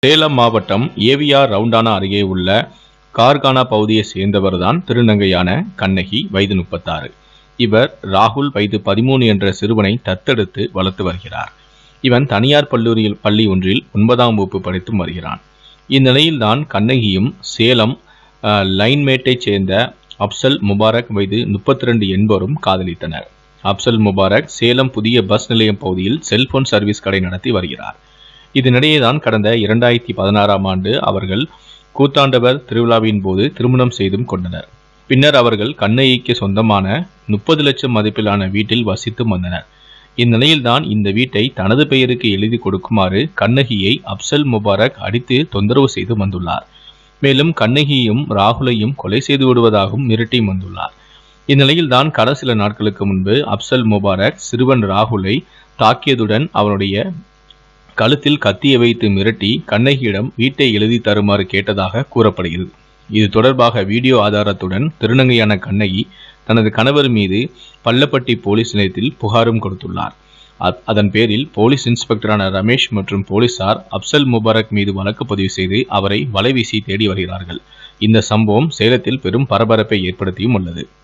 சேலம் மாவட்டம் ஏவிஆர் ரவுண்டானா அருகே உள்ள கார்கானா பகுதியை சேர்ந்தவர்தான் திருநங்கையான கண்ணகி வயது முப்பத்தாறு இவர் ராகுல் வயது பதிமூணு என்ற சிறுவனை தத்தெடுத்து வளர்த்து வருகிறார் இவன் தனியார் கல்லூரியில் பள்ளி ஒன்றில் ஒன்பதாம் வகுப்பு படித்து வருகிறான் இந்நிலையில்தான் கண்ணகியும் சேலம் அஹ், லைன்மேட்டைச் சேர்ந்த அப்சல் முபாரக் வயது முப்பத்தி ரெண்டு என்பவரும் காதலித்தனர் அப்சல் முபாரக் சேலம் புதிய பஸ் நிலையம் பகுதியில் செல்போன் சர்வீஸ் கடை நடத்தி வருகிறார் இதனிடையே தான் கடந்த இரண்டாயிரத்தி பதினாறாம் ஆண்டு அவர்கள் கூத்தாண்டவர் திருவிழாவின் போது திருமணம் செய்தும் கொண்டனர் பின்னர் அவர்கள் கண்ணகிக்கு சொந்தமான முப்பது லட்சம் மதிப்பிலான வீட்டில் வசித்து வந்தனர் இந்நிலையில்தான் இந்த வீட்டை தனது பெயருக்கு எழுதி கொடுக்குமாறு கண்ணகியை அப்சல் முபாரக் அடித்து தொந்தரவு செய்து வந்துள்ளார் மேலும் கண்ணகியையும் ராகுலையும் கொலை செய்து விடுவதாகவும் மிரட்டி வந்துள்ளார் இந்நிலையில்தான் கடந்த சில நாட்களுக்கு முன்பு அப்சல் முபாரக் சிறுவன் ராகுலை தாக்கியதுடன் அவனுடைய கழுத்தில் கத்தியை வைத்து மிரட்டி கண்ணகியிடம் வீட்டை எழுதி தருமாறு கேட்டதாக கூறப்படுகிறது இது தொடர்பாக வீடியோ ஆதாரத்துடன் திருநங்கையான கண்ணகி தனது கணவர் மீது பள்ளப்பட்டி போலீஸ் நிலையத்தில் புகாரும் கொடுத்துள்ளார் அ- அதன் பேரில் போலீஸ் இன்ஸ்பெக்டரான ரமேஷ் மற்றும் போலீசார் அப்சல் முபாரக் மீது வழக்கு பதிவு செய்து அவரை வலைவீசி தேடி வருகிறார்கள் இந்த சம்பவம் சேலத்தில் பெரும் பரபரப்பை ஏற்படுத்தியும் உள்ளது